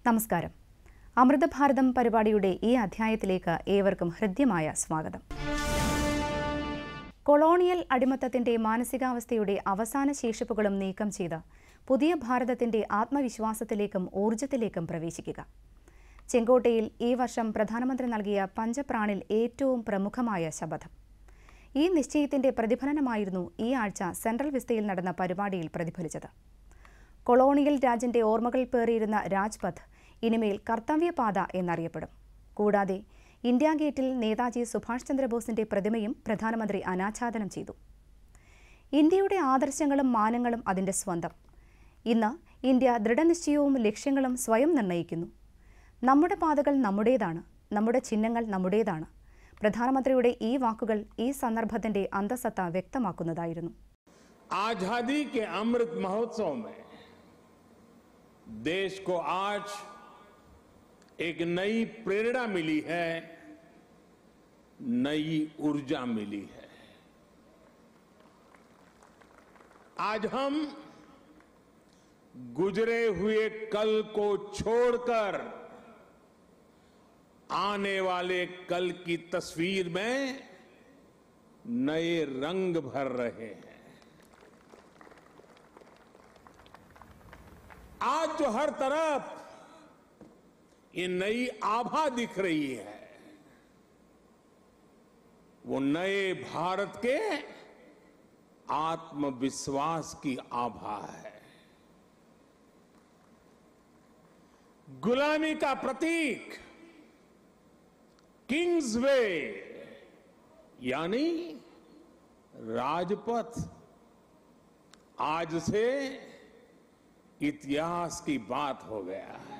നമസ്കാരം അമൃതഭാരതം പരിപാടിയുടെ ഈ അധ്യായത്തിലേക്ക് ഏവർക്കും ഹൃദ്യമായ സ്വാഗതം കൊളോണിയൽ അടിമത്തത്തിന്റെ മാനസികാവസ്ഥയുടെ അവസാന ശേഷിപ്പുകളും നീക്കം ചെയ്ത് പുതിയ ഭാരതത്തിന്റെ ആത്മവിശ്വാസത്തിലേക്കും ഊർജത്തിലേക്കും പ്രവേശിക്കുക ചെങ്കോട്ടയിൽ ഈ വർഷം പ്രധാനമന്ത്രി നൽകിയ പഞ്ചപ്രാണിൽ ഏറ്റവും പ്രമുഖമായ ശപഥം ഈ നിശ്ചയത്തിന്റെ പ്രതിഫലനമായിരുന്നു ഈ ആഴ്ച സെൻട്രൽ വിസ്തയിൽ നടന്ന പരിപാടിയിൽ പ്രതിഫലിച്ചത് കൊളോണിയൽ രാജിന്റെ ഓർമ്മകൾ പേറിയിരുന്ന രാജ്പഥ് ഇനിമേൽ കർത്തവ്യപാത എന്നറിയപ്പെടും കൂടാതെ ഇന്ത്യ ഗേറ്റിൽ നേതാജി സുഭാഷ് ചന്ദ്രബോസിന്റെ പ്രതിമയും പ്രധാനമന്ത്രി അനാച്ഛാദനം ചെയ്തു ഇന്ത്യയുടെ ആദർശങ്ങളും മാനങ്ങളും അതിന്റെ സ്വന്തം ഇന്ന് ഇന്ത്യ ദൃഢനിശ്ചയവും ലക്ഷ്യങ്ങളും സ്വയം നിർണ്ണയിക്കുന്നു നമ്മുടെ പാതകൾ നമ്മുടേതാണ് നമ്മുടെ ചിഹ്നങ്ങൾ നമ്മുടേതാണ് പ്രധാനമന്ത്രിയുടെ ഈ വാക്കുകൾ ഈ സന്ദർഭത്തിന്റെ അന്തസത്ത വ്യക്തമാക്കുന്നതായിരുന്നു आजादी के अमृत महोत्सव में देश को आज एक नई प्रेरणा मिली है नई ऊर्जा मिली है आज हम गुजरे हुए कल को छोड़कर आने वाले कल की तस्वीर में नए रंग भर रहे हैं आज जो हर तरफ ये नई आभा दिख रही है वो नए भारत के आत्मविश्वास की आभा है गुलामी का प्रतीक किंग्स वे यानी राजपथ आज से इतिहास की बात हो गया है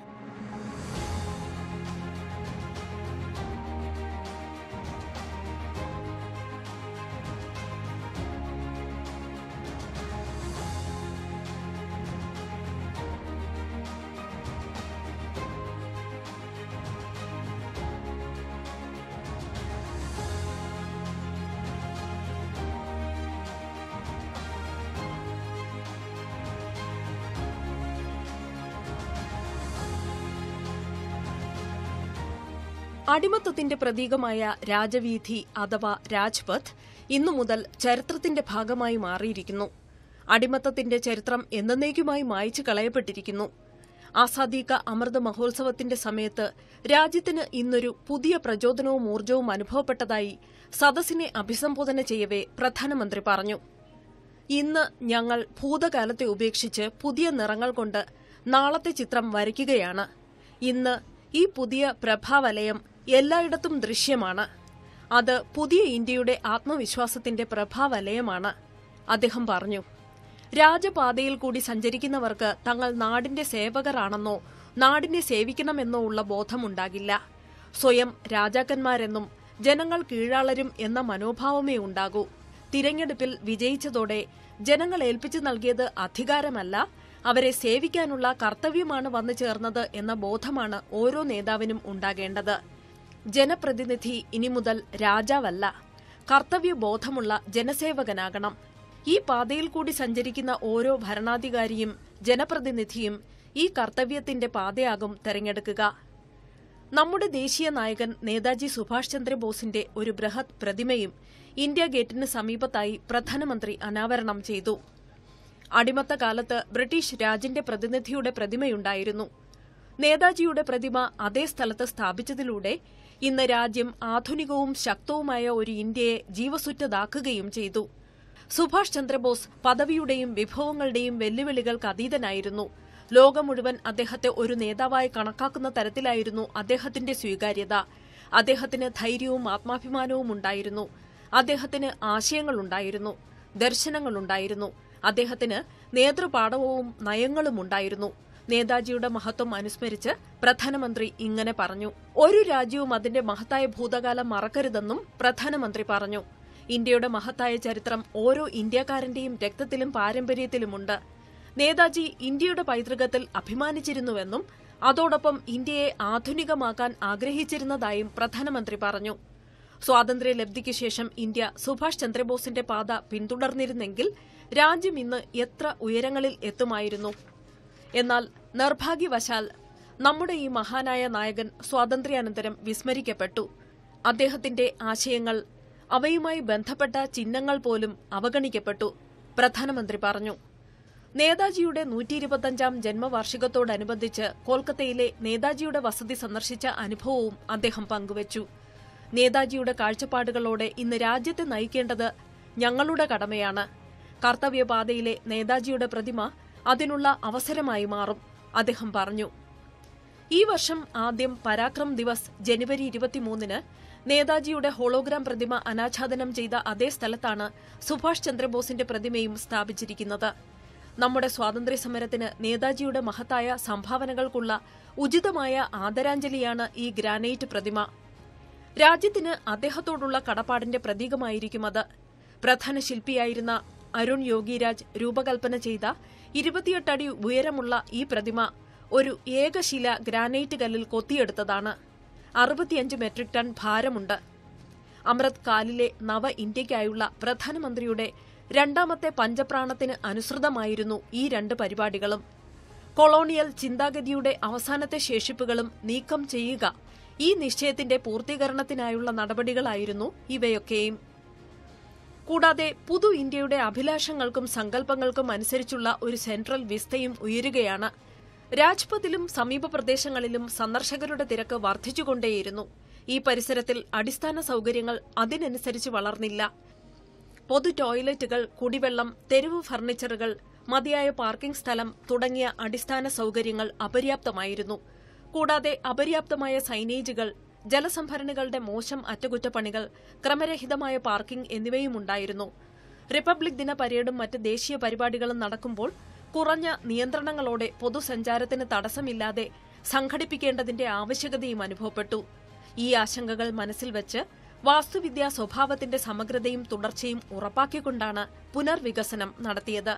അടിമത്തത്തിന്റെ പ്രതീകമായ രാജവീഥി അഥവാ രാജ്പഥ് ഇന്നു മുതൽ ചരിത്രത്തിന്റെ ഭാഗമായി മാറിയിരിക്കുന്നു അടിമത്തത്തിന്റെ ചരിത്രം എന്നേക്കുമായി മായ്ച്ചു കളയപ്പെട്ടിരിക്കുന്നു ആസാദി കാ അമൃത മഹോത്സവത്തിന്റെ സമയത്ത് രാജ്യത്തിന് ഇന്നൊരു പുതിയ പ്രചോദനവും ഊർജവും അനുഭവപ്പെട്ടതായി സദസ്സിനെ അഭിസംബോധന ചെയ്യവേ പ്രധാനമന്ത്രി പറഞ്ഞു ഇന്ന് ഞങ്ങൾ ഭൂതകാലത്തെ ഉപേക്ഷിച്ച് പുതിയ നിറങ്ങൾ കൊണ്ട് നാളത്തെ ചിത്രം വരയ്ക്കുകയാണ് ഇന്ന് ഈ പുതിയ പ്രഭാവലയം എല്ലായിടത്തും ദൃശ്യമാണ് അത് പുതിയ ഇന്ത്യയുടെ ആത്മവിശ്വാസത്തിന്റെ പ്രഭാവലയമാണ് അദ്ദേഹം പറഞ്ഞു രാജപാതയിൽ കൂടി സഞ്ചരിക്കുന്നവർക്ക് തങ്ങൾ നാടിന്റെ സേവകരാണെന്നോ നാടിനെ സേവിക്കണമെന്നോ ഉള്ള ബോധമുണ്ടാകില്ല സ്വയം രാജാക്കന്മാരെന്നും ജനങ്ങൾ കീഴാളരും എന്ന മനോഭാവമേ ഉണ്ടാകൂ തിരഞ്ഞെടുപ്പിൽ വിജയിച്ചതോടെ ജനങ്ങൾ ഏൽപ്പിച്ചു നൽകിയത് അധികാരമല്ല അവരെ സേവിക്കാനുള്ള കർത്തവ്യമാണ് വന്നു ചേർന്നത് എന്ന ബോധമാണ് ഓരോ നേതാവിനും ഉണ്ടാകേണ്ടത് ജനപ്രതിനിധി ഇനി മുതൽ രാജാവല്ല കർത്തവ്യബോധമുള്ള ജനസേവകനാകണം ഈ പാതയിൽ കൂടി സഞ്ചരിക്കുന്ന ഓരോ ഭരണാധികാരിയും ജനപ്രതിനിധിയും ഈ കർത്തവ്യത്തിന്റെ പാതയാകും തെരഞ്ഞെടുക്കുക നമ്മുടെ ദേശീയ നായകൻ നേതാജി സുഭാഷ് ചന്ദ്രബോസിന്റെ ഒരു ബൃഹത് പ്രതിമയും ഇന്ത്യ ഗേറ്റിന് സമീപത്തായി പ്രധാനമന്ത്രി അനാവരണം ചെയ്തു അടിമത്ത കാലത്ത് ബ്രിട്ടീഷ് രാജിന്റെ പ്രതിനിധിയുടെ പ്രതിമയുണ്ടായിരുന്നു നേതാജിയുടെ പ്രതിമ അതേ സ്ഥലത്ത് സ്ഥാപിച്ചതിലൂടെ ഇന്ന് രാജ്യം ആധുനികവും ശക്തവുമായ ഒരു ഇന്ത്യയെ ജീവസുറ്റതാക്കുകയും ചെയ്തു സുഭാഷ് ചന്ദ്രബോസ് പദവിയുടെയും വിഭവങ്ങളുടെയും വെല്ലുവിളികൾക്ക് അതീതനായിരുന്നു ലോകം മുഴുവൻ അദ്ദേഹത്തെ ഒരു നേതാവായി കണക്കാക്കുന്ന തരത്തിലായിരുന്നു അദ്ദേഹത്തിന്റെ സ്വീകാര്യത അദ്ദേഹത്തിന് ധൈര്യവും ആത്മാഭിമാനവും ഉണ്ടായിരുന്നു അദ്ദേഹത്തിന് ആശയങ്ങളുണ്ടായിരുന്നു ദർശനങ്ങളുണ്ടായിരുന്നു അദ്ദേഹത്തിന് നേതൃപാടവവും നയങ്ങളും ഉണ്ടായിരുന്നു നേതാജിയുടെ മഹത്വം അനുസ്മരിച്ച് പ്രധാനമന്ത്രി ഇങ്ങനെ പറഞ്ഞു ഒരു രാജ്യവും അതിന്റെ മഹത്തായ ഭൂതകാലം മറക്കരുതെന്നും പ്രധാനമന്ത്രി പറഞ്ഞു ഇന്ത്യയുടെ മഹത്തായ ചരിത്രം ഓരോ ഇന്ത്യക്കാരന്റെയും രക്തത്തിലും പാരമ്പര്യത്തിലുമുണ്ട് നേതാജി ഇന്ത്യയുടെ പൈതൃകത്തിൽ അഭിമാനിച്ചിരുന്നുവെന്നും അതോടൊപ്പം ഇന്ത്യയെ ആധുനികമാക്കാൻ ആഗ്രഹിച്ചിരുന്നതായും പ്രധാനമന്ത്രി പറഞ്ഞു സ്വാതന്ത്ര്യലബ്ധിക്ക് ശേഷം ഇന്ത്യ സുഭാഷ് ചന്ദ്രബോസിന്റെ പാത പിന്തുടർന്നിരുന്നെങ്കിൽ രാജ്യം ഇന്ന് എത്ര ഉയരങ്ങളിൽ എത്തുമായിരുന്നു എന്നാൽ നിർഭാഗ്യവശാൽ നമ്മുടെ ഈ മഹാനായ നായകൻ സ്വാതന്ത്ര്യാനന്തരം വിസ്മരിക്കപ്പെട്ടു അദ്ദേഹത്തിന്റെ ആശയങ്ങൾ അവയുമായി ബന്ധപ്പെട്ട ചിഹ്നങ്ങൾ പോലും അവഗണിക്കപ്പെട്ടു പ്രധാനമന്ത്രി പറഞ്ഞു നേതാജിയുടെ നൂറ്റി ഇരുപത്തഞ്ചാം ജന്മവാർഷികത്തോടനുബന്ധിച്ച് കൊൽക്കത്തയിലെ നേതാജിയുടെ വസതി സന്ദർശിച്ച അനുഭവവും അദ്ദേഹം പങ്കുവച്ചു നേതാജിയുടെ കാഴ്ചപ്പാടുകളോടെ ഇന്ന് രാജ്യത്തെ നയിക്കേണ്ടത് ഞങ്ങളുടെ കടമയാണ് കർത്തവ്യപാതയിലെ നേതാജിയുടെ പ്രതിമ അതിനുള്ള അവസരമായി മാറും അദ്ദേഹം പറഞ്ഞു ഈ വർഷം ആദ്യം പരാക്രം ദിവസ് ജനുവരി ഇരുപത്തിമൂന്നിന് നേതാജിയുടെ ഹോളോഗ്രാം പ്രതിമ അനാച്ഛാദനം ചെയ്ത അതേ സ്ഥലത്താണ് സുഭാഷ് ചന്ദ്രബോസിന്റെ പ്രതിമയും സ്ഥാപിച്ചിരിക്കുന്നത് നമ്മുടെ സ്വാതന്ത്ര്യ സമരത്തിന് നേതാജിയുടെ മഹത്തായ സംഭാവനകൾക്കുള്ള ഉചിതമായ ആദരാഞ്ജലിയാണ് ഈ ഗ്രാനൈറ്റ് പ്രതിമ രാജ്യത്തിന് അദ്ദേഹത്തോടുള്ള കടപ്പാടിന്റെ പ്രതീകമായിരിക്കും അത് പ്രധാന ശില്പിയായിരുന്ന അരുൺ യോഗിരാജ് രൂപകൽപ്പന ചെയ്ത ഇരുപത്തിയെട്ട് അടി ഉയരമുള്ള ഈ പ്രതിമ ഒരു ഏകശില ഗ്രാനൈറ്റ് കല്ലിൽ കൊത്തിയെടുത്തതാണ് അറുപത്തിയഞ്ച് മെട്രിക് ടൺ ഭാരമുണ്ട് അമൃത് കാലിലെ നവ ഇന്ത്യയ്ക്കായുള്ള പ്രധാനമന്ത്രിയുടെ രണ്ടാമത്തെ പഞ്ചപ്രാണത്തിന് അനുസൃതമായിരുന്നു ഈ രണ്ട് പരിപാടികളും കൊളോണിയൽ ചിന്താഗതിയുടെ അവസാനത്തെ ശേഷിപ്പുകളും നീക്കം ചെയ്യുക ഈ നിശ്ചയത്തിന്റെ പൂർത്തീകരണത്തിനായുള്ള നടപടികളായിരുന്നു ഇവയൊക്കെയും കൂടാതെ പുതു ഇന്ത്യയുടെ അഭിലാഷങ്ങൾക്കും സങ്കല്പങ്ങൾക്കും അനുസരിച്ചുള്ള ഒരു സെൻട്രൽ വിസ്തയും ഉയരുകയാണ് രാജ്പഥിലും സമീപ പ്രദേശങ്ങളിലും സന്ദർശകരുടെ തിരക്ക് വർദ്ധിച്ചുകൊണ്ടേയിരുന്നു ഈ പരിസരത്തിൽ അടിസ്ഥാന സൌകര്യങ്ങൾ അതിനനുസരിച്ച് വളർന്നില്ല പൊതു ടോയ്ലറ്റുകൾ കുടിവെള്ളം തെരുവ് ഫർണിച്ചറുകൾ മതിയായ പാർക്കിംഗ് സ്ഥലം തുടങ്ങിയ അടിസ്ഥാന സൌകര്യങ്ങൾ അപര്യാപ്തമായിരുന്നു കൂടാതെ അപര്യാപ്തമായ സൈനേജുകൾ ജലസംഭരണികളുടെ മോശം അറ്റകുറ്റപ്പണികൾ ക്രമരഹിതമായ പാർക്കിംഗ് എന്നിവയുമുണ്ടായിരുന്നു റിപ്പബ്ലിക് ദിന പരേഡും മറ്റ് ദേശീയ പരിപാടികളും നടക്കുമ്പോൾ കുറഞ്ഞ നിയന്ത്രണങ്ങളോടെ പൊതുസഞ്ചാരത്തിന് തടസ്സമില്ലാതെ സംഘടിപ്പിക്കേണ്ടതിന്റെ ആവശ്യകതയും അനുഭവപ്പെട്ടു ഈ ആശങ്കകൾ മനസ്സിൽ വെച്ച് വാസ്തുവിദ്യാ സ്വഭാവത്തിന്റെ സമഗ്രതയും തുടർച്ചയും ഉറപ്പാക്കിക്കൊണ്ടാണ് പുനർവികസനം നടത്തിയത്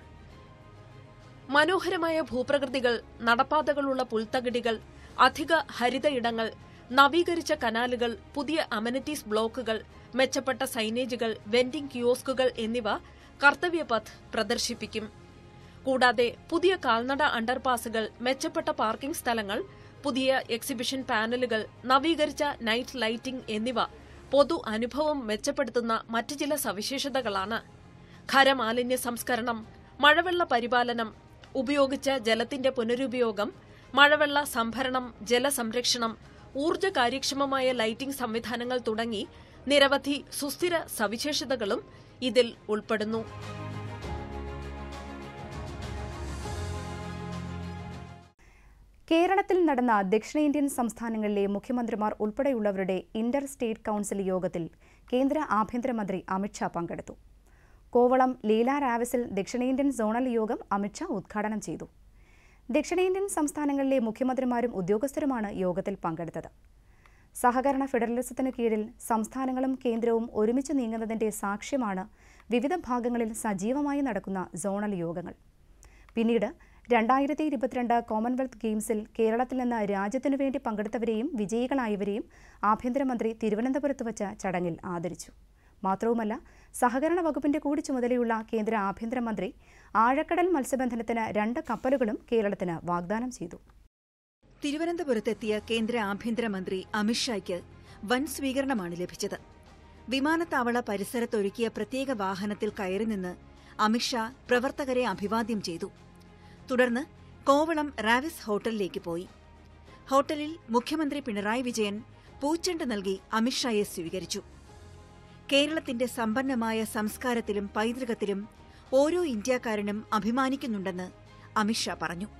മനോഹരമായ ഭൂപ്രകൃതികൾ നടപ്പാതകളുള്ള പുൽത്തകിടികൾ അധിക ഹരിത ഇടങ്ങൾ നവീകരിച്ച കനാലുകൾ പുതിയ അമനിറ്റീസ് ബ്ലോക്കുകൾ മെച്ചപ്പെട്ട സൈനേജുകൾ വെൻഡിംഗ് കിയോസ്കുകൾ എന്നിവ കർത്തവ്യപഥ് പ്രദർശിപ്പിക്കും കൂടാതെ പുതിയ കാൽനട അണ്ടർപാസുകൾ മെച്ചപ്പെട്ട പാർക്കിംഗ് സ്ഥലങ്ങൾ പുതിയ എക്സിബിഷൻ പാനലുകൾ നവീകരിച്ച നൈറ്റ് ലൈറ്റിംഗ് എന്നിവ പൊതു അനുഭവം മെച്ചപ്പെടുത്തുന്ന മറ്റു ചില സവിശേഷതകളാണ് ഖരമാലിന്യ സംസ്കരണം മഴവെള്ള പരിപാലനം ഉപയോഗിച്ച ജലത്തിന്റെ പുനരുപയോഗം മഴവെള്ള സംഭരണം ജലസംരക്ഷണം ഊർജ്ജ കാര്യക്ഷമമായ ലൈറ്റിംഗ് സംവിധാനങ്ങൾ തുടങ്ങി നിരവധി സുസ്ഥിര സവിശേഷതകളും ഇതിൽ ഉൾപ്പെടുന്നു കേരളത്തിൽ നടന്ന ദക്ഷിണേന്ത്യൻ സംസ്ഥാനങ്ങളിലെ മുഖ്യമന്ത്രിമാർ ഉൾപ്പെടെയുള്ളവരുടെ ഇന്റർ സ്റ്റേറ്റ് കൌൺസിൽ യോഗത്തിൽ കേന്ദ്ര ആഭ്യന്തരമന്ത്രി അമിത്ഷാ പങ്കെടുത്തു കോവളം ലീല റാവിസിൽ ദക്ഷിണേന്ത്യൻ സോണൽ യോഗം അമിത്ഷാ ഉദ്ഘാടനം ചെയ്തു ദക്ഷിണേന്ത്യൻ സംസ്ഥാനങ്ങളിലെ മുഖ്യമന്ത്രിമാരും ഉദ്യോഗസ്ഥരുമാണ് യോഗത്തിൽ പങ്കെടുത്തത് സഹകരണ ഫെഡറലിസത്തിനു കീഴിൽ സംസ്ഥാനങ്ങളും കേന്ദ്രവും ഒരുമിച്ച് നീങ്ങുന്നതിന്റെ സാക്ഷ്യമാണ് വിവിധ ഭാഗങ്ങളിൽ സജീവമായി നടക്കുന്ന സോണൽ യോഗങ്ങൾ പിന്നീട് രണ്ടായിരത്തി ഇരുപത്തിരണ്ട് കോമൺവെൽത്ത് ഗെയിംസിൽ കേരളത്തിൽ നിന്ന് രാജ്യത്തിനു വേണ്ടി പങ്കെടുത്തവരെയും വിജയികളായവരെയും ആഭ്യന്തരമന്ത്രി തിരുവനന്തപുരത്ത് വച്ച ചടങ്ങിൽ ആദരിച്ചു മാത്രവുമല്ല സഹകരണ വകുപ്പിന്റെ കൂടി ചുമതലയുള്ള കേന്ദ്ര ആഭ്യന്തരമന്ത്രി ആഴക്കടൽ മത്സ്യബന്ധനത്തിന് രണ്ട് കപ്പലുകളും കേരളത്തിന് വാഗ്ദാനം ചെയ്തു തിരുവനന്തപുരത്തെത്തിയ കേന്ദ്ര ആഭ്യന്തരമന്ത്രി അമിത്ഷായ്ക്ക് വൻ സ്വീകരണമാണ് ലഭിച്ചത് വിമാനത്താവള പരിസരത്തൊരുക്കിയ പ്രത്യേക വാഹനത്തിൽ കയറി നിന്ന് അമിത്ഷാ പ്രവർത്തകരെ അഭിവാദ്യം ചെയ്തു തുടർന്ന് കോവളം റാവിസ് ഹോട്ടലിലേക്ക് പോയി ഹോട്ടലിൽ മുഖ്യമന്ത്രി പിണറായി വിജയൻ പൂച്ചെണ്ട് നൽകി അമിത്ഷായെ സ്വീകരിച്ചു കേരളത്തിന്റെ സമ്പന്നമായ സംസ്കാരത്തിലും പൈതൃകത്തിലും ഓരോ ഇന്ത്യക്കാരനും അഭിമാനിക്കുന്നുണ്ടെന്ന് അമിത്ഷാ പറഞ്ഞു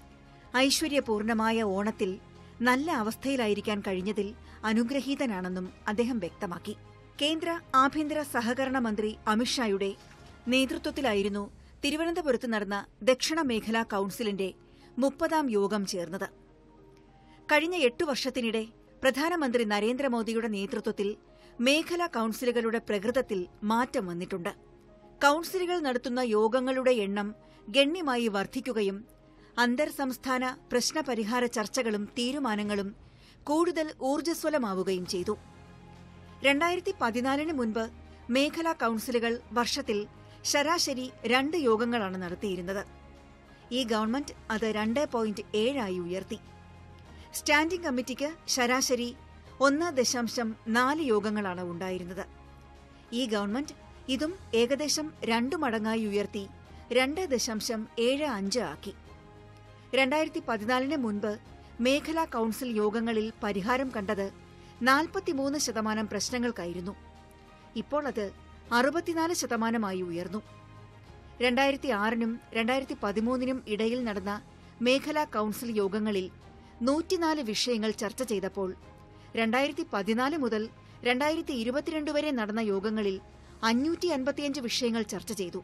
ഐശ്വര്യപൂർണമായ ഓണത്തിൽ നല്ല അവസ്ഥയിലായിരിക്കാൻ കഴിഞ്ഞതിൽ അനുഗ്രഹീതനാണെന്നും അദ്ദേഹം വ്യക്തമാക്കി കേന്ദ്ര ആഭ്യന്തര സഹകരണ മന്ത്രി അമിത്ഷായുടെ നേതൃത്വത്തിലായിരുന്നു തിരുവനന്തപുരത്ത് നടന്ന ദക്ഷിണ മേഖലാ കൌൺസിലിന്റെ മുപ്പതാം യോഗം ചേർന്നത് കഴിഞ്ഞ എട്ടു വർഷത്തിനിടെ പ്രധാനമന്ത്രി നരേന്ദ്രമോദിയുടെ നേതൃത്വത്തിൽ മേഖലാ കൌൺസിലുകളുടെ പ്രകൃതത്തിൽ മാറ്റം വന്നിട്ടുണ്ട് കൌൺസിലുകൾ നടത്തുന്ന യോഗങ്ങളുടെ എണ്ണം ഗണ്യമായി വർദ്ധിക്കുകയും അന്തർ സംസ്ഥാന പ്രശ്നപരിഹാര ചർച്ചകളും തീരുമാനങ്ങളും കൂടുതൽ ഊർജ്ജസ്വലമാവുകയും ചെയ്തു രണ്ടായിരത്തി പതിനാലിന് മുൻപ് മേഖലാ കൌൺസിലുകൾ വർഷത്തിൽ ശരാശരി രണ്ട് യോഗങ്ങളാണ് നടത്തിയിരുന്നത് ഈ ഗവൺമെന്റ് അത് രണ്ട് പോയിന്റ് ഏഴായി ഉയർത്തി സ്റ്റാൻഡിംഗ് കമ്മിറ്റിക്ക് ശരാശരി ഒന്ന് ദശാംശം നാല് യോഗങ്ങളാണ് ഉണ്ടായിരുന്നത് ഈ ഗവൺമെന്റ് ഇതും ഏകദേശം രണ്ടു മടങ്ങായി ഉയർത്തി രണ്ട് ദശാംശം ഏഴ് അഞ്ച് ആക്കി രണ്ടായിരത്തി പതിനാലിന് മുൻപ് മേഖലാ കൌൺസിൽ യോഗങ്ങളിൽ പരിഹാരം കണ്ടത് നാൽപ്പത്തിമൂന്ന് ശതമാനം പ്രശ്നങ്ങൾക്കായിരുന്നു ഇപ്പോൾ അത് അറുപത്തിനാല് ശതമാനമായി ഉയർന്നു രണ്ടായിരത്തി ആറിനും രണ്ടായിരത്തി പതിമൂന്നിനും ഇടയിൽ നടന്ന മേഖലാ കൌൺസിൽ യോഗങ്ങളിൽ നൂറ്റിനാല് വിഷയങ്ങൾ ചർച്ച ചെയ്തപ്പോൾ രണ്ടായിരത്തി പതിനാല് മുതൽ രണ്ടായിരത്തി ഇരുപത്തിരണ്ട് വരെ നടന്ന യോഗങ്ങളിൽ അഞ്ഞൂറ്റി അൻപത്തിയഞ്ച് വിഷയങ്ങൾ ചർച്ച ചെയ്തു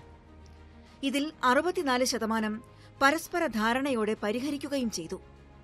ഇതിൽ അറുപത്തിനാല് ശതമാനം പരസ്പര ധാരണയോടെ പരിഹരിക്കുകയും ചെയ്തു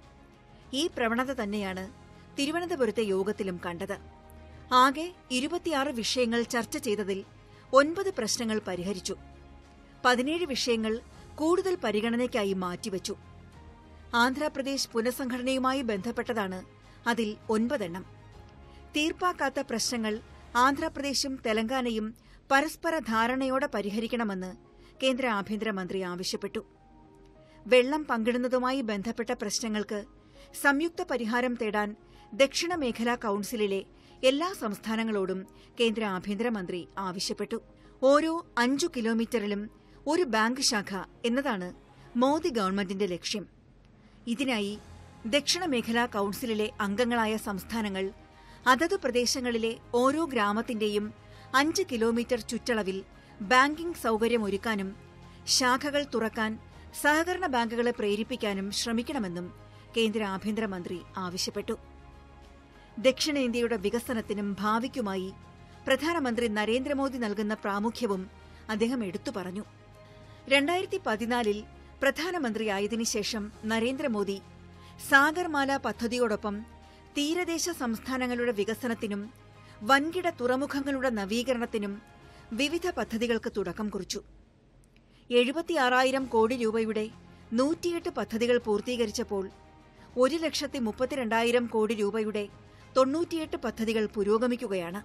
ഈ പ്രവണത തന്നെയാണ് തിരുവനന്തപുരത്തെ യോഗത്തിലും കണ്ടത് ആകെ ഇരുപത്തിയാറ് വിഷയങ്ങൾ ചർച്ച ചെയ്തതിൽ ഒൻപത് പ്രശ്നങ്ങൾ പരിഹരിച്ചു പതിനേഴ് വിഷയങ്ങൾ കൂടുതൽ പരിഗണനയ്ക്കായി മാറ്റിവച്ചു ആന്ധ്രാപ്രദേശ് പുനഃസംഘടനയുമായി ബന്ധപ്പെട്ടതാണ് അതിൽ ഒൻപതെണ്ണം തീർപ്പാക്കാത്ത പ്രശ്നങ്ങൾ ആന്ധ്രാപ്രദേശും തെലങ്കാനയും പരസ്പര ധാരണയോടെ പരിഹരിക്കണമെന്ന് കേന്ദ്ര ആഭ്യന്തരമന്ത്രി ആവശ്യപ്പെട്ടു വെള്ളം പങ്കിടുന്നതുമായി ബന്ധപ്പെട്ട പ്രശ്നങ്ങൾക്ക് സംയുക്ത പരിഹാരം തേടാൻ ദക്ഷിണ മേഖലാ കൌൺസിലിലെ എല്ലാ സംസ്ഥാനങ്ങളോടും കേന്ദ്ര ആഭ്യന്തരമന്ത്രി ആവശ്യപ്പെട്ടു ഓരോ അഞ്ചു കിലോമീറ്ററിലും ഒരു ബാങ്ക് ശാഖ എന്നതാണ് മോദി ഗവൺമെന്റിന്റെ ലക്ഷ്യം ഇതിനായി ദക്ഷിണ മേഖലാ കൌൺസിലിലെ അംഗങ്ങളായ സംസ്ഥാനങ്ങൾ അതത് പ്രദേശങ്ങളിലെ ഓരോ ഗ്രാമത്തിന്റെയും അഞ്ച് കിലോമീറ്റർ ചുറ്റളവിൽ ബാങ്കിംഗ് സൌകര്യമൊരുക്കാനും ശാഖകൾ തുറക്കാൻ സഹകരണ ബാങ്കുകളെ പ്രേരിപ്പിക്കാനും ശ്രമിക്കണമെന്നും കേന്ദ്ര ആഭ്യന്തരമന്ത്രി ആവശ്യപ്പെട്ടു ദക്ഷിണേന്ത്യയുടെ വികസനത്തിനും ഭാവിക്കുമായി പ്രധാനമന്ത്രി നരേന്ദ്രമോദി നൽകുന്ന പ്രാമുഖ്യവും അദ്ദേഹം എടുത്തു പറഞ്ഞു രണ്ടായിരത്തി പതിനാലിൽ പ്രധാനമന്ത്രിയായതിനു ശേഷം നരേന്ദ്രമോദി സാഗർമാല പദ്ധതിയോടൊപ്പം തീരദേശ സംസ്ഥാനങ്ങളുടെ വികസനത്തിനും വൻകിട തുറമുഖങ്ങളുടെ നവീകരണത്തിനും വിവിധ പദ്ധതികൾക്ക് തുടക്കം കുറിച്ചു എഴുപത്തിയാറായിരം കോടി രൂപയുടെ നൂറ്റിയെട്ട് പദ്ധതികൾ പൂർത്തീകരിച്ചപ്പോൾ ഒരു ലക്ഷത്തി മുപ്പത്തിരണ്ടായിരം കോടി രൂപയുടെ തൊണ്ണൂറ്റിയെട്ട് പദ്ധതികൾ പുരോഗമിക്കുകയാണ്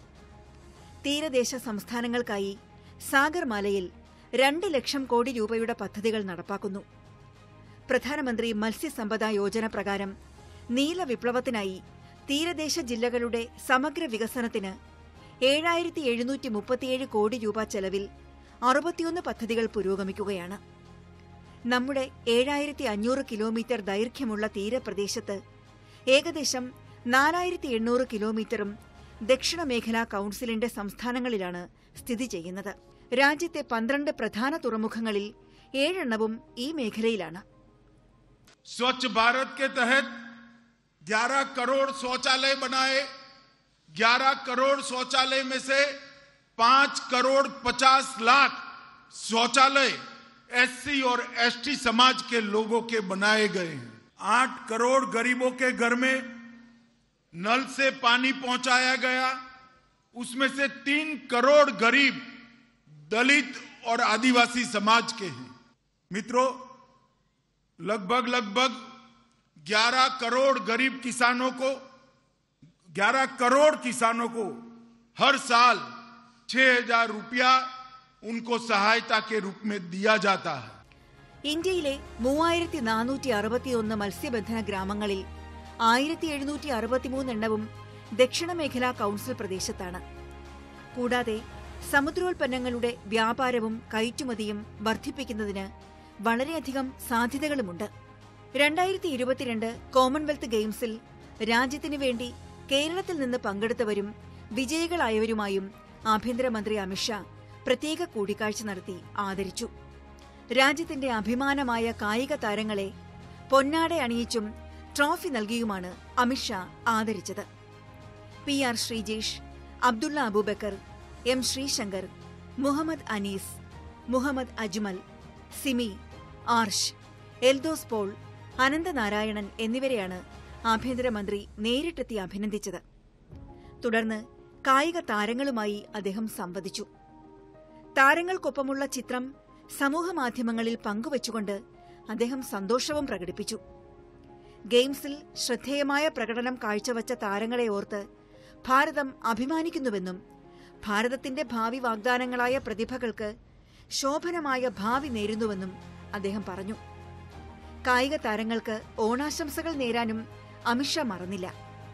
തീരദേശ സംസ്ഥാനങ്ങൾക്കായി സാഗർമാലയിൽ രണ്ട് ലക്ഷം കോടി രൂപയുടെ പദ്ധതികൾ നടപ്പാക്കുന്നു പ്രധാനമന്ത്രി മത്സ്യസമ്പദ യോജന പ്രകാരം നീല വിപ്ലവത്തിനായി തീരദേശ ജില്ലകളുടെ സമഗ്ര വികസനത്തിന് ഏഴായിരത്തി എഴുന്നൂറ്റി മുപ്പത്തിയേഴ് കോടി രൂപ ചെലവിൽ അറുപത്തിയൊന്ന് പദ്ധതികൾ പുരോഗമിക്കുകയാണ് നമ്മുടെ ഏഴായിരത്തി അഞ്ഞൂറ് കിലോമീറ്റർ ദൈർഘ്യമുള്ള തീരപ്രദേശത്ത് ഏകദേശം നാലായിരത്തി എണ്ണൂറ് കിലോമീറ്ററും ദക്ഷിണ മേഖലാ കൌൺസിലിന്റെ സംസ്ഥാനങ്ങളിലാണ് സ്ഥിതി ചെയ്യുന്നത് രാജ്യത്തെ പന്ത്രണ്ട് പ്രധാന തുറമുഖങ്ങളിൽ ഏഴെണ്ണവും ഈ മേഖലയിലാണ് स्वच्छ भारत के तहत 11 करोड़ शौचालय बनाए 11 करोड़ शौचालय में से 5 करोड़ 50 लाख शौचालय एससी और एसटी समाज के लोगों के बनाए गए हैं आठ करोड़ गरीबों के घर में नल से पानी पहुंचाया गया उसमें से तीन करोड़ गरीब दलित और आदिवासी समाज के हैं मित्रों लगभग लगभग 11 करोड़ गरीब किसानों को 11 करोड़ किसानों को हर साल 6000 रुपया उनको सहायता के रूप में दिया जाता है ഇന്ത്യയിലെ മൂവായിരത്തി നാനൂറ്റി അറുപത്തിയൊന്ന് മത്സ്യബന്ധന ഗ്രാമങ്ങളിൽ ആയിരത്തി എഴുന്നൂറ്റി അറുപത്തിമൂന്ന് എണ്ണവും ദക്ഷിണ മേഖലാ കൌൺസിൽ പ്രദേശത്താണ് കൂടാതെ സമുദ്രോൽപ്പന്നങ്ങളുടെ വ്യാപാരവും കയറ്റുമതിയും വർദ്ധിപ്പിക്കുന്നതിന് വളരെയധികം സാധ്യതകളുമുണ്ട് രണ്ടായിരത്തി ഇരുപത്തിരണ്ട് കോമൺവെൽത്ത് ഗെയിംസിൽ രാജ്യത്തിനു വേണ്ടി കേരളത്തിൽ നിന്ന് പങ്കെടുത്തവരും വിജയികളായവരുമായും ആഭ്യന്തരമന്ത്രി അമിത്ഷാ പ്രത്യേക കൂടിക്കാഴ്ച നടത്തി ആദരിച്ചു രാജ്യത്തിന്റെ അഭിമാനമായ കായിക താരങ്ങളെ പൊന്നാട അണിയിച്ചും ട്രോഫി നൽകിയുമാണ് അമിത്ഷാ ആദരിച്ചത് P R Sreejesh Abdulla Aboobacker M Sreeshankar Muhammad Anees Muhammad Ajmal Simi Arsh Eldhose Paul Ananthanarayanan എന്നിവരെയാണ് ആഭ്യന്തരമന്ത്രി നേരിട്ടെത്തി അഭിനന്ദിച്ചത് തുടർന്ന് കായിക താരങ്ങളുമായി അദ്ദേഹം സംവദിച്ചു താരങ്ങൾക്കൊപ്പമുള്ള ചിത്രം സമൂഹമാധ്യമങ്ങളിൽ പങ്കുവച്ചുകൊണ്ട് അദ്ദേഹം സന്തോഷവും പ്രകടിപ്പിച്ചു ഗെയിംസിൽ ശ്രദ്ധേയമായ പ്രകടനം കാഴ്ചവച്ച താരങ്ങളെ ഓർത്ത് ഭാരതം അഭിമാനിക്കുന്നുവെന്നും ഭാരതത്തിന്റെ ഭാവി വാഗ്ദാനങ്ങളായ പ്രതിഭകൾക്ക് ശോഭനമായ ഭാവി നേരുന്നുവെന്നും അദ്ദേഹം പറഞ്ഞു കായിക താരങ്ങൾക്ക് ഓണാശംസകൾ നേരാനും അമിത്ഷാ മറന്നില്ല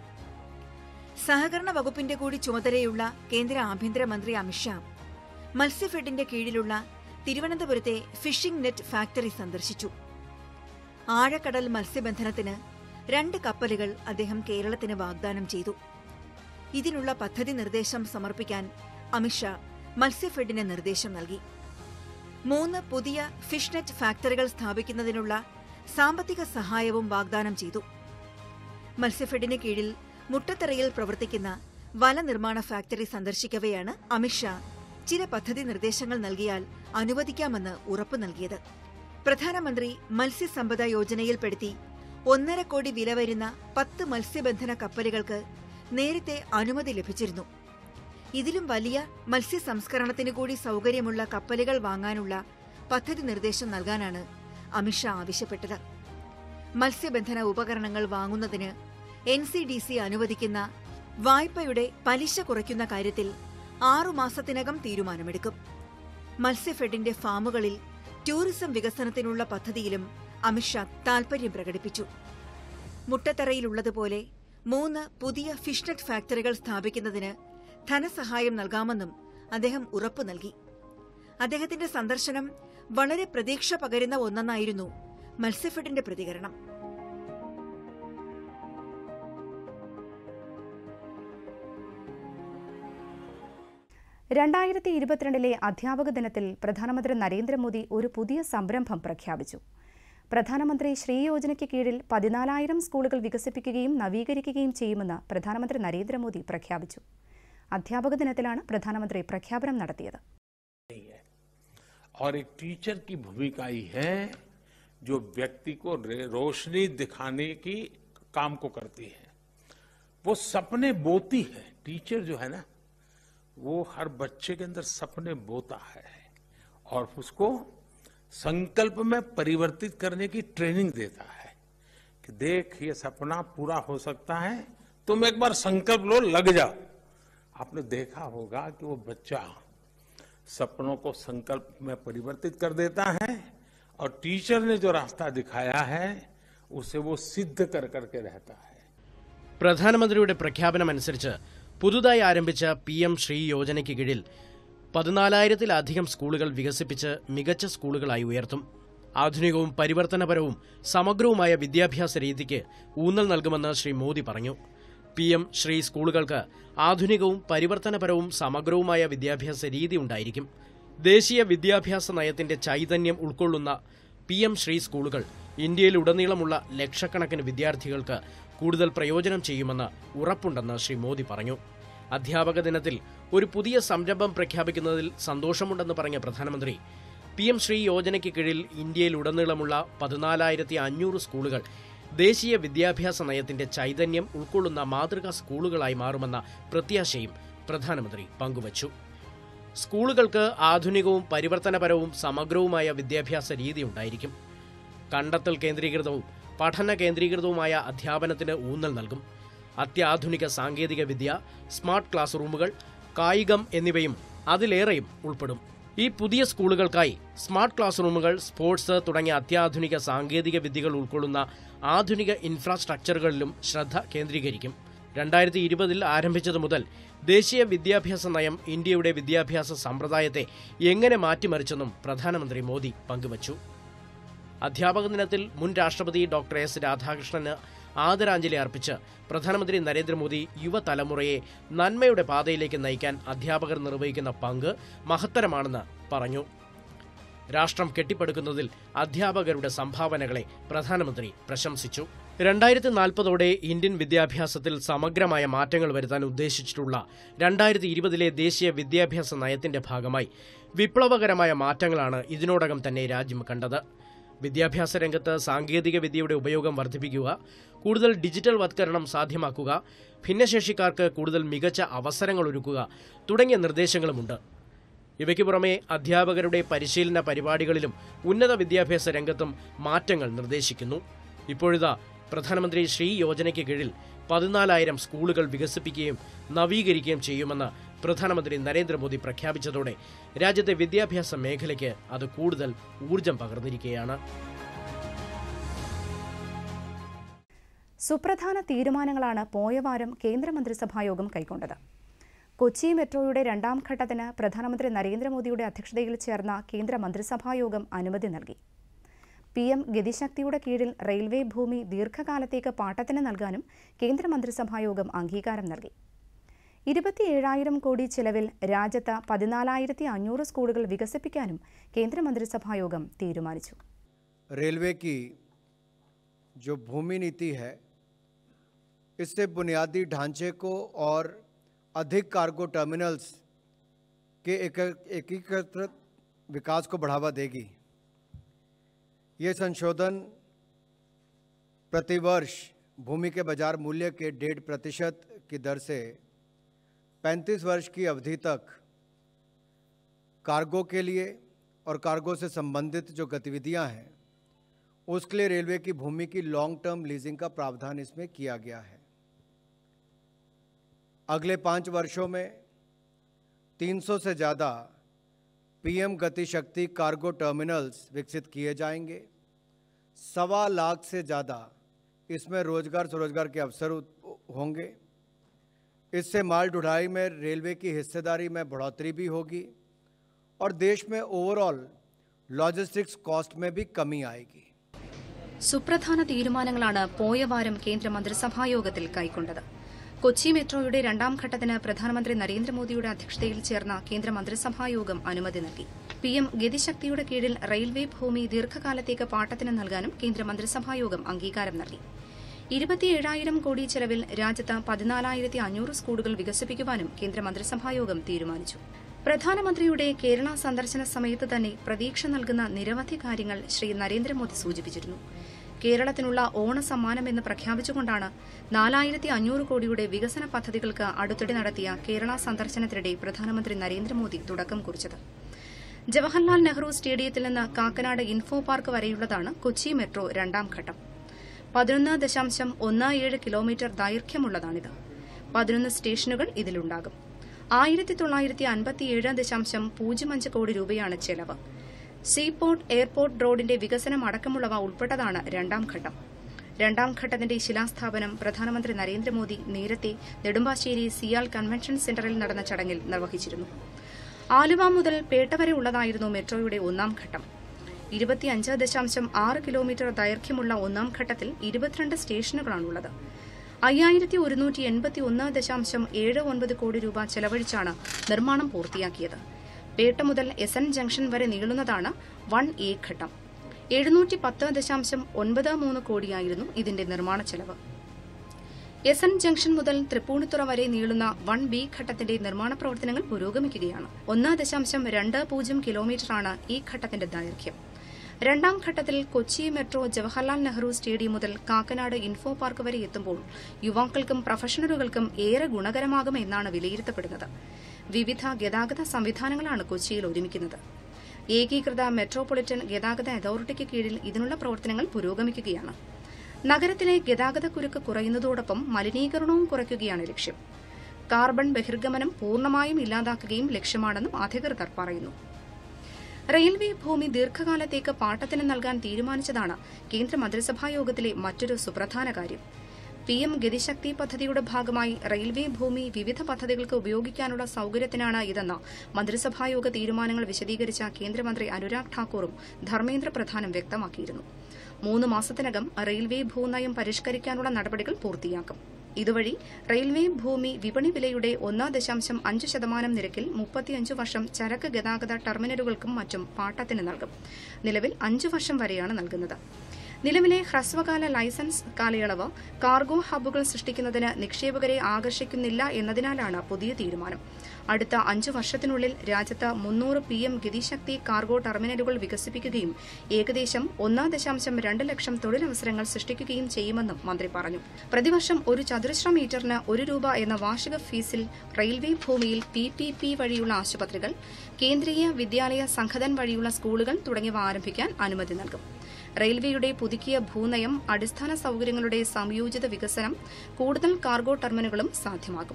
സഹകരണ വകുപ്പിന്റെ കൂടി ചുമതലയുള്ള കേന്ദ്ര ആഭ്യന്തരമന്ത്രി അമിത്ഷാ മത്സ്യഫെഡിന്റെ കീഴിലുള്ള തിരുവനന്തപുരത്തെ ഫിഷിംഗ് നെറ്റ് ഫാക്ടറി സന്ദർശിച്ചു ആഴക്കടൽ മത്സ്യബന്ധനത്തിന് രണ്ട് കപ്പലുകൾ അദ്ദേഹം കേരളത്തിന് വാഗ്ദാനം ചെയ്തു ഇതിനുള്ള പദ്ധതി നിർദ്ദേശം സമർപ്പിക്കാൻ അമിത്ഷാ മത്സ്യഫെഡിന് നിർദ്ദേശം നൽകി മൂന്ന് പുതിയ ഫിഷ് നെറ്റ് ഫാക്ടറികൾ സ്ഥാപിക്കുന്നതിനുള്ള സാമ്പത്തിക സഹായവും വാഗ്ദാനം ചെയ്തു മത്സ്യഫെഡിന് കീഴിൽ മുട്ടത്തറയിൽ പ്രവർത്തിക്കുന്ന വല നിർമ്മാണ ഫാക്ടറി സന്ദർശിക്കവെയാണ് അമിത്ഷാ ചില പദ്ധതി നിർദ്ദേശങ്ങൾ നൽകിയാൽ അനുവദിക്കാമെന്ന് ഉറപ്പു നൽകിയത് പ്രധാനമന്ത്രി മത്സ്യസമ്പദ യോജനയിൽപ്പെടുത്തി ഒന്നര കോടി വില വരുന്ന പത്ത് മത്സ്യബന്ധന കപ്പലുകൾക്ക് നേരത്തെ അനുമതി ലഭിച്ചിരുന്നു ഇതിലും വലിയ മത്സ്യ സംസ്കരണത്തിന് കൂടി സൗകര്യമുള്ള കപ്പലുകൾ വാങ്ങാനുള്ള പദ്ധതി നിർദ്ദേശം നൽകാനാണ് അമിത്ഷാ ആവശ്യപ്പെട്ടത് മത്സ്യബന്ധന ഉപകരണങ്ങൾ വാങ്ങുന്നതിന് എൻ സി ഡി സി അനുവദിക്കുന്ന വായ്പയുടെ പലിശ കുറയ്ക്കുന്ന കാര്യത്തിൽ ആറുമാസത്തിനകം തീരുമാനമെടുക്കും മത്സ്യഫെഡിന്റെ ഫാമുകളിൽ ടൂറിസം വികസനത്തിനുള്ള പദ്ധതിയിലും അമിത്ഷാ താൽപര്യം പ്രകടിപ്പിച്ചു മുട്ടത്തറയിലുള്ളതുപോലെ മൂന്ന് പുതിയ ഫിഷ്നെറ്റ് ഫാക്ടറികൾ സ്ഥാപിക്കുന്നതിന് ധനസഹായം നൽകാമെന്നും അദ്ദേഹം ഉറപ്പു നൽകി അദ്ദേഹത്തിന്റെ സന്ദർശനം വളരെ പ്രതീക്ഷ പകരുന്ന ഒന്നെന്നായിരുന്നു മത്സ്യഫെഡിന്റെ പ്രതികരണം രണ്ടായിരത്തി ഇരുപത്തിരണ്ടിലെ അധ്യാപക ദിനത്തിൽ പ്രധാനമന്ത്രി നരേന്ദ്രമോദി ഒരു പുതിയ സംരംഭം പ്രഖ്യാപിച്ചു പ്രധാനമന്ത്രി ശ്രീ യോജനയ്ക്ക് കീഴിൽ പതിനാലായിരം സ്കൂളുകൾ വികസിപ്പിക്കുകയും നവീകരിക്കുകയും ചെയ്യുമെന്ന് പ്രധാനമന്ത്രി നരേന്ദ്രമോദി പ്രഖ്യാപിച്ചു അധ്യാപക ദിനത്തിലാണ് പ്രധാനമന്ത്രി പ്രഖ്യാപനം നടത്തിയത് और एक टीचर की भूमिका ही है जो व्यक्ति को रे- रोशनी दिखाने की काम को करती है वो सपने बोती है टीचर जो है ना वो हर बच्चे के अंदर सपने बोता है और उसको संकल्प में परिवर्तित करने की ट्रेनिंग देता है कि देख ये सपना पूरा हो सकता है तुम एक बार संकल्प लो लग जाओ आपने देखा होगा कि वो बच्चा सपनों को संकल्प में परिवर्तित कर देता है और टीचर ने जो रास्ता दिखाया है उसे वो सिद्ध कर करके रहता है പ്രധാനമന്ത്രിയുടെ പ്രഖ്യാപനമനുസരിച്ച് പുതുതായി ആരംഭിച്ച പി എം ശ്രീ യോജനയ്ക്ക് കീഴിൽ പതിനാലായിരത്തിലധികം സ്കൂളുകൾ വികസിപ്പിച്ച് മികച്ച സ്കൂളുകളായി ഉയർത്തും ആധുനികവും പരിവർത്തനപരവും സമഗ്രവുമായ വിദ്യാഭ്യാസ രീതിക്ക് ഊന്നൽ നൽകുമെന്ന് ശ്രീ മോദി പറഞ്ഞു പി എം ശ്രീ സ്കൂളുകൾക്ക് ആധുനികവും പരിവർത്തനപരവും സമഗ്രവുമായ വിദ്യാഭ്യാസ രീതി ഉണ്ടായിരിക്കും ദേശീയ വിദ്യാഭ്യാസ നയത്തിന്റെ ചൈതന്യം ഉൾക്കൊള്ളുന്ന പി എം ശ്രീ സ്കൂളുകൾ ഇന്ത്യയിലുടനീളമുള്ള ലക്ഷക്കണക്കിന് വിദ്യാർത്ഥികൾക്ക് കൂടുതൽ പ്രയോജനം ചെയ്യുമെന്ന് ഉറപ്പുണ്ടെന്ന് ശ്രീ മോദി പറഞ്ഞു അധ്യാപക ദിനത്തിൽ ഒരു പുതിയ സംരംഭം പ്രഖ്യാപിക്കുന്നതിൽ സന്തോഷമുണ്ടെന്ന് പറഞ്ഞ പ്രധാനമന്ത്രി പി എം ശ്രീ യോജനയ്ക്ക് കീഴിൽ ഇന്ത്യയിലുടനീളമുള്ള പതിനാലായിരത്തി അഞ്ഞൂറ് സ്കൂളുകൾ ദേശീയ വിദ്യാഭ്യാസ നയത്തിന്റെ ചൈതന്യം ഉൾക്കൊള്ളുന്ന മാതൃകാ സ്കൂളുകളായി മാറുമെന്ന പ്രത്യാശയും പ്രധാനമന്ത്രി പങ്കുവച്ചു സ്കൂളുകൾക്ക് ആധുനികവും പരിവർത്തനപരവും സമഗ്രവുമായ വിദ്യാഭ്യാസ രീതി ഉണ്ടായിരിക്കും കണ്ടെത്തൽ കേന്ദ്രീകൃതവും പഠന കേന്ദ്രീകൃതവുമായ അധ്യാപനത്തിന് ഊന്നൽ നൽകും അത്യാധുനിക സാങ്കേതിക വിദ്യ സ്മാർട്ട് ക്ലാസ് റൂമുകൾ കായികം എന്നിവയും അതിലേറെയും ഉൾപ്പെടും ഈ പുതിയ സ്കൂളുകൾക്കായി സ്മാർട്ട് ക്ലാസ് റൂമുകൾ സ്പോർട്സ് തുടങ്ങിയ അത്യാധുനിക സാങ്കേതിക വിദ്യകൾ ഉൾക്കൊള്ളുന്ന ആധുനിക ഇൻഫ്രാസ്ട്രക്ചറുകളിലും ശ്രദ്ധ കേന്ദ്രീകരിക്കും രണ്ടായിരത്തി ഇരുപതിൽ ആരംഭിച്ചതു മുതൽ ദേശീയ വിദ്യാഭ്യാസ നയം ഇന്ത്യയുടെ വിദ്യാഭ്യാസ സമ്പ്രദായത്തെ എങ്ങനെ മാറ്റിമറിച്ചെന്നും പ്രധാനമന്ത്രി മോദി പങ്കുവച്ചു അധ്യാപക ദിനത്തിൽ മുൻ രാഷ്ട്രപതി ഡോക്ടർ എസ് രാധാകൃഷ്ണന് ആദരാഞ്ജലി അർപ്പിച്ച് പ്രധാനമന്ത്രി നരേന്ദ്രമോദി യുവതലമുറയെ നന്മയുടെ പാതയിലേക്ക് നയിക്കാൻ അധ്യാപകർ നിർവഹിക്കുന്ന പങ്ക് മഹത്തരമാണെന്ന് പറഞ്ഞു രാഷ്ട്രം കെട്ടിപ്പടുക്കുന്നതിൽ അധ്യാപകരുടെ സംഭാവനകളെ പ്രധാനമന്ത്രി പ്രശംസിച്ചു രണ്ടായിരത്തി നാൽപ്പതോടെ ഇന്ത്യൻ വിദ്യാഭ്യാസത്തിൽ സമഗ്രമായ മാറ്റങ്ങൾ വരുത്താൻ ഉദ്ദേശിച്ചിട്ടുള്ള രണ്ടായിരത്തി ഇരുപതിലെ ദേശീയ വിദ്യാഭ്യാസ നയത്തിന്റെ ഭാഗമായി വിപ്ലവകരമായ മാറ്റങ്ങളാണ് ഇതിനോടകം തന്നെ രാജ്യം കണ്ടത് വിദ്യാഭ്യാസ രംഗത്ത് സാങ്കേതിക വിദ്യയുടെ ഉപയോഗം വർദ്ധിപ്പിക്കുക കൂടുതൽ ഡിജിറ്റൽ വത്കരണം സാധ്യമാക്കുക ഭിന്നശേഷിക്കാർക്ക് കൂടുതൽ മികച്ച അവസരങ്ങൾ ഒരുക്കുക തുടങ്ങിയ നിർദ്ദേശങ്ങളുമുണ്ട് ഇവയ്ക്ക് പുറമെ അധ്യാപകരുടെ പരിശീലന പരിപാടികളിലും ഉന്നത വിദ്യാഭ്യാസ രംഗത്തും മാറ്റങ്ങൾ നിർദ്ദേശിക്കുന്നു ഇപ്പോഴിതാ പ്രധാനമന്ത്രി ശ്രീ യോജനയ്ക്ക് കീഴിൽ പതിനാലായിരം സ്കൂളുകൾ വികസിപ്പിക്കുകയും നവീകരിക്കുകയും ചെയ്യുമെന്ന് പ്രധാനമന്ത്രി നരേന്ദ്രമോദി പ്രഖ്യാപിച്ചതോടെ രാജ്യത്തെ വിദ്യാഭ്യാസ മേഖലയ്ക്ക് അത് കൂടുതൽ ഊർജം പകർന്നിരിക്കുകയാണ് സുപ്രധാന തീരുമാനങ്ങളാണ് പോയ വാരം കേന്ദ്രമന്ത്രിസഭായോഗം കൈക്കൊണ്ടത് കൊച്ചി മെട്രോയുടെ രണ്ടാം ഘട്ടത്തിന് പ്രധാനമന്ത്രി നരേന്ദ്രമോദിയുടെ അധ്യക്ഷതയിൽ ചേർന്ന കേന്ദ്ര മന്ത്രിസഭായോഗം അനുമതി നൽകി പി എം ഗതിശക്തിയുടെ കീഴിൽ റെയിൽവേ ഭൂമി ദീർഘകാലത്തേക്ക് പാട്ടത്തിന് നൽകാനും കേന്ദ്രമന്ത്രിസഭായോഗം അംഗീകാരം നൽകി ഇരുപത്തിയേഴായിരം കോടി ചെലവിൽ രാജ്യത്ത് പതിനാലായിരത്തി അഞ്ഞൂറ് സ്കൂളുകൾ വികസിപ്പിക്കാനും കേന്ദ്രമന്ത്രിസഭായോഗം തീരുമാനിച്ചു रेलवे की जो भूमि नीति है इससे बुनियादी ढांचे को और अधिक कार्गो टर्मिनल्स के एक- एकीकृत विकास को बढ़ावा देगी ये संशोधन प्रतिवर्ष भूमि के बाजार मूल्य के डेढ़ प्रतिशत की दर से 35 वर्ष की अवधि तक कार्गो के लिए और कार्गो से संबंधित जो गतिविधियां हैं उसके लिए रेलवे की भूमि की लॉन्ग टर्म लीजिंग का प्रावधान इसमें किया गया है अगले पाँच वर्षों में 300 से ज़्यादा पीएम गति शक्ति कार्गो टर्मिनल्स विकसित किए जाएंगे सवा लाख से ज़्यादा इसमें रोजगार स्वरोजगार के अवसर उत- होंगे इससे माल ढुलाई में रेलवे की हिस्सेदारी में बढ़ोतरी भी होगी और देश में ओवरऑल लॉजिस्टिक्स कॉस्ट में भी कमी आएगी സുപ്രധാന തീരുമാനങ്ങളാണ് പോയ വാരം കേന്ദ്രമന്ത്രിസഭായോഗത്തിൽ കൈക്കൊണ്ടത് കൊച്ചി മെട്രോയുടെ രണ്ടാം ഘട്ടത്തിന് പ്രധാനമന്ത്രി നരേന്ദ്രമോദിയുടെ അധ്യക്ഷതയിൽ ചേർന്ന കേന്ദ്രമന്ത്രിസഭായോഗം അനുമതി നൽകി പി എം ഗതിശക്തിയുടെ കീഴിൽ റെയിൽവേ ഭൂമി ദീർഘകാലത്തേക്ക് പാട്ടത്തിന് നൽകാനും കേന്ദ്രമന്ത്രിസഭായോഗം അംഗീകാരം നൽകി ഇരുപത്തിയേഴായിരം കോടി ചെലവിൽ രാജ്യത്ത് പതിനാലായിരത്തി അഞ്ഞൂറ് സ്കൂളുകൾ വികസിപ്പിക്കുവാനും കേന്ദ്രമന്ത്രിസഭായോഗം തീരുമാനിച്ചു പ്രധാനമന്ത്രിയുടെ കേരള സന്ദർശന സമയത്ത് തന്നെ പ്രതീക്ഷ നൽകുന്ന നിരവധി കാര്യങ്ങൾ ശ്രീ നരേന്ദ്രമോദി സൂചിപ്പിച്ചിരുന്നു കേരളത്തിനുള്ള ഓണസമ്മാനമെന്ന് പ്രഖ്യാപിച്ചുകൊണ്ടാണ് നാലായിരത്തി അഞ്ഞൂറ് കോടിയുടെ വികസന പദ്ധതികൾക്ക് അടുത്തിടെ നടത്തിയ കേരള സന്ദർശനത്തിനിടെ പ്രധാനമന്ത്രി നരേന്ദ്രമോദി തുടക്കം കുറിച്ചത് ജവഹർലാൽ നെഹ്റു സ്റ്റേഡിയത്തിൽ നിന്ന് കാക്കനാട് ഇൻഫോ പാർക്ക് വരെയുള്ളതാണ് കൊച്ചി മെട്രോ രണ്ടാം ഘട്ടം പതിനൊന്ന് ദശാംശം ഒന്ന് ഏഴ് കിലോമീറ്റർ ദൈർഘ്യമുള്ളതാണിത് പതിനൊന്ന് സ്റ്റേഷനുകൾ ഇതിലുണ്ടാകും ആയിരത്തി തൊള്ളായിരത്തി അൻപത്തിയേഴ് ദശാംശം പൂജ്യം അഞ്ച് കോടി രൂപയാണ് ചെലവ് സീപോർട്ട് എയർപോർട്ട് റോഡിന്റെ വികസനം അടക്കമുള്ളവ ഉൾപ്പെട്ടതാണ് രണ്ടാം ഘട്ടം രണ്ടാം ഘട്ടത്തിന്റെ ശിലാസ്ഥാപനം പ്രധാനമന്ത്രി നരേന്ദ്രമോദി നേരത്തെ നെടുമ്പാശ്ശേരി സിയാൽ കൺവെൻഷൻ സെന്ററിൽ നടന്ന ചടങ്ങിൽ നിർവഹിച്ചിരുന്നു ആലുവ മുതൽ പേട്ട വരെ ഉള്ളതായിരുന്നു മെട്രോയുടെ ഒന്നാം ഘട്ടം ഇരുപത്തിയഞ്ച് ദശാംശം ആറ് കിലോമീറ്റർ ദൈർഘ്യമുള്ള ഒന്നാം ഘട്ടത്തിൽ ഇരുപത്തിരണ്ട് സ്റ്റേഷനുകളാണുള്ളത് അയ്യായിരത്തി ഒരുന്നൂറ്റി എൺപത്തി ഒന്ന് ദശാംശം ഏഴ് ഒൻപത് കോടി രൂപ ചെലവഴിച്ചാണ് നിർമ്മാണം പൂർത്തിയാക്കിയത് പേട്ട മുതൽ എസ് എൻ ജംഗ്ഷൻ വരെ നീളുന്നതാണ് വൺ എ ഘട്ടം എഴുന്നൂറ്റി പത്ത് ദശാംശം ഒൻപത് മൂന്ന് കോടിയായിരുന്നു ഇതിന്റെ നിർമ്മാണ ചെലവ് എസ് എൻ ജംഗ്ഷൻ മുതൽ തൃപ്പൂണിത്തുറ വരെ നീളുന്ന വൺ ബി ഘട്ടത്തിന്റെ നിർമ്മാണ പ്രവർത്തനങ്ങൾ പുരോഗമിക്കുകയാണ് ഒന്ന് ദശാംശം രണ്ട് പൂജ്യം കിലോമീറ്ററാണ് ഈ ഘട്ടത്തിന്റെ ദൈർഘ്യം രണ്ടാം ഘട്ടത്തിൽ കൊച്ചി മെട്രോ ജവഹർലാൽ നെഹ്റു സ്റ്റേഡിയം മുതൽ കാക്കനാട് ഇൻഫോ പാർക്ക് വരെ എത്തുമ്പോൾ യുവാക്കൾക്കും പ്രൊഫഷണലുകൾക്കും ഏറെ ഗുണകരമാകുമെന്നാണ് വിലയിരുത്തപ്പെടുന്നത് വിവിധ ഗതാഗത സംവിധാനങ്ങളാണ് കൊച്ചിയിൽ ഒരുമിക്കുന്നത് ഏകീകൃത മെട്രോപൊളിറ്റൻ ഗതാഗത അതോറിറ്റിക്ക് കീഴിൽ ഇതിനുള്ള പ്രവർത്തനങ്ങൾ പുരോഗമിക്കുകയാണ് നഗരത്തിലെ ഗതാഗത കുരുക്ക് കുറയുന്നതോടൊപ്പം മലിനീകരണവും കുറയ്ക്കുകയാണ് ലക്ഷ്യം കാർബൺ ബഹിർഗമനം പൂർണ്ണമായും ഇല്ലാതാക്കുകയും ലക്ഷ്യമാണെന്നും അധികൃതർ പറയുന്നു റെയിൽവേ ഭൂമി ദീർഘകാലത്തേക്ക് പാട്ടത്തിന് നൽകാൻ തീരുമാനിച്ചതാണ് കേന്ദ്ര മന്ത്രിസഭായോഗത്തിലെ മറ്റൊരു സുപ്രധാന കാര്യം പി എം ഗതിശക്തി പദ്ധതിയുടെ ഭാഗമായി റെയിൽവേ ഭൂമി വിവിധ പദ്ധതികൾക്ക് ഉപയോഗിക്കാനുള്ള സൌകര്യത്തിനാണ് ഇതെന്ന് മന്ത്രിസഭായോഗ തീരുമാനങ്ങൾ വിശദീകരിച്ച കേന്ദ്രമന്ത്രി അനുരാഗ് ഠാക്കൂറും ധർമ്മേന്ദ്ര പ്രധാനും വ്യക്തമാക്കിയിരുന്നു മൂന്ന് മാസത്തിനകം റെയിൽവേ ഭൂനയം പരിഷ്കരിക്കാനുള്ള നടപടികൾ പൂർത്തിയാക്കും ഇതുവഴി റെയിൽവേ ഭൂമി വിപണി വിലയുടെ ഒന്ന് ദശാംശം അഞ്ച് ശതമാനം നിരക്കിൽ മുപ്പത്തിയഞ്ച് വർഷം ചരക്ക് ഗതാഗത ടെർമിനലുകൾക്കും മറ്റും പാട്ടത്തിന് നൽകും നിലവിൽ അഞ്ച് വർഷം വരെയാണ് നൽകുന്നത് നിലവിലെ ഹ്രസ്വകാല ലൈസൻസ് കാലയളവ് കാർഗോ ഹബ്ബുകൾ സൃഷ്ടിക്കുന്നതിന് നിക്ഷേപകരെ ആകർഷിക്കുന്നില്ല എന്നതിനാലാണ് പുതിയ തീരുമാനം അടുത്ത അഞ്ചു വർഷത്തിനുള്ളിൽ രാജ്യത്ത് മുന്നൂറ് പി എം ഗതിശക്തി കാർഗോ ടെർമിനലുകൾ വികസിപ്പിക്കുകയും ഏകദേശം ഒന്നാം ദശാംശം രണ്ട് ലക്ഷം തൊഴിലവസരങ്ങൾ സൃഷ്ടിക്കുകയും ചെയ്യുമെന്നും മന്ത്രി പറഞ്ഞു പ്രതിവർഷം ഒരു ചതുരശ്ര മീറ്ററിന് ഒരു രൂപ എന്ന വാർഷിക ഫീസിൽ റെയിൽവേ ഭൂമിയിൽ പി പി പി വഴിയുള്ള ആശുപത്രികൾ കേന്ദ്രീയ വിദ്യാലയ സംഘടൻ വഴിയുള്ള സ്കൂളുകൾ തുടങ്ങിയവ ആരംഭിക്കാൻ അനുമതി നൽകും റെയിൽവേയുടെ പുതുക്കിയ ഭൂനയം അടിസ്ഥാന സൌകര്യങ്ങളുടെ സംയോജിത വികസനം കൂടുതൽ കാർഗോ ടെർമിനലുകളും സാധ്യമാകും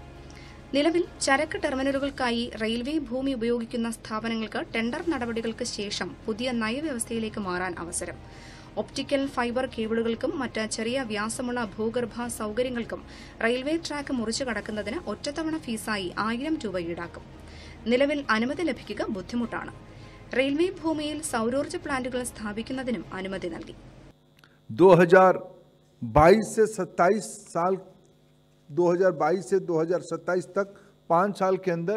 നിലവിൽ ചരക്ക് ടെർമിനലുകൾക്കായി റെയിൽവേ ഭൂമി ഉപയോഗിക്കുന്ന സ്ഥാപനങ്ങൾക്ക് ടെൻഡർ നടപടികൾക്ക് ശേഷം പുതിയ നയവ്യവസ്ഥയിലേക്ക് മാറാൻ അവസരം ഒപ്റ്റിക്കൽ ഫൈബർ കേബിളുകൾക്കും മറ്റ് ചെറിയ വ്യാസമുള്ള ഭൂഗർഭ സൌകര്യങ്ങൾക്കും റെയിൽവേ ട്രാക്ക് മുറിച്ചു കടക്കുന്നതിന് ഒറ്റത്തവണ ഫീസായി ആയിരം രൂപ ഈടാക്കും നിലവിൽ അനുമതി ലഭിക്കുക ബുദ്ധിമുട്ടാണ് റെയിൽവേ ഭൂമിയിൽ സൌരോർജ്ജ പ്ലാന്റുകൾ സ്ഥാപിക്കുന്നതിനും അനുമതി നൽകി 2022 से 27 साल 2022 से 2027 तक पाँच साल के अंदर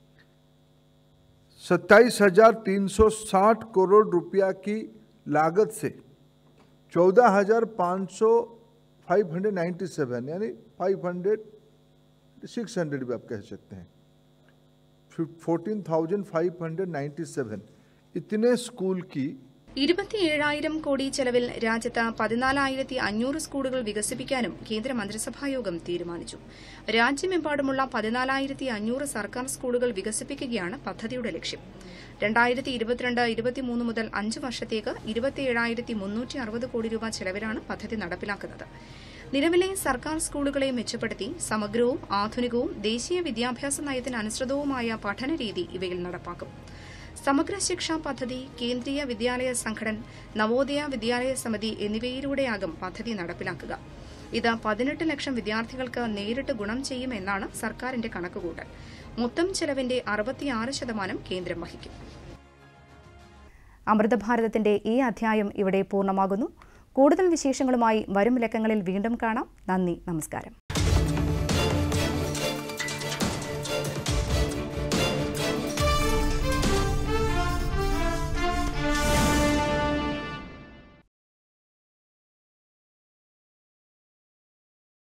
सत्ताईस हजार तीन सौ साठ करोड़ रुपया की लागत से चौदह हजार पाँच सौ फाइव हंड्रेड नाइन्टी सेवन यानी फाइव हंड्रेड सिक्स हंड्रेड भी आप कह सकते हैं fourteen thousand five hundred ninety seven इतने स्कूल की ഇരുപത്തിയേഴായിരം കോടി ചെലവിൽ രാജ്യത്ത് പതിനാലായിരത്തി അഞ്ഞൂറ് സ്കൂളുകൾ വികസിപ്പിക്കാനും കേന്ദ്ര മന്ത്രിസഭായോഗം തീരുമാനിച്ചു രാജ്യമെമ്പാടുമുള്ള പതിനാലായിരത്തി അഞ്ഞൂറ് സർക്കാർ സ്കൂളുകൾ വികസിപ്പിക്കുകയാണ് പദ്ധതിയുടെ ലക്ഷ്യം രണ്ടായിരത്തി ഇരുപത്തിരണ്ട് ഇരുപത്തിമൂന്ന് മുതൽ അഞ്ച് വർഷത്തേക്ക് ഇരുപത്തിയേഴായിരത്തി മുന്നൂറ്റി അറുപത് കോടി രൂപ ചെലവിലാണ് പദ്ധതി നടപ്പിലാക്കുന്നത് നിലവിലെ സർക്കാർ സ്കൂളുകളെ മെച്ചപ്പെടുത്തി സമഗ്രവും ആധുനികവും ദേശീയ വിദ്യാഭ്യാസ നയത്തിന് അനുസൃതവുമായ പഠനരീതി ഇവയിൽ നടപ്പാക്കും സമഗ്ര ശിക്ഷാ പദ്ധതി കേന്ദ്രീയ വിദ്യാലയ സംഘടൻ നവോദയ വിദ്യാലയ സമിതി എന്നിവയിലൂടെയാകും പദ്ധതി നടപ്പിലാക്കുക ഇത് പതിനെട്ട് ലക്ഷം വിദ്യാർത്ഥികൾക്ക് നേരിട്ട് ഗുണം ചെയ്യുമെന്നാണ് സർക്കാരിന്റെ കണക്കുകൂട്ടൽ മൊത്തം ചെലവിന്റെ അറുപത്തിയാറ് ശതമാനം കേന്ദ്രം വഹിക്കും അമൃതഭാരതത്തിന്റെ ഈ അധ്യായം ഇവിടെ പൂർണ്ണമാകുന്നു കൂടുതൽ വിശേഷങ്ങളുമായി വരും ലക്കങ്ങളിൽ വീണ്ടും കാണാം നന്ദി നമസ്കാരം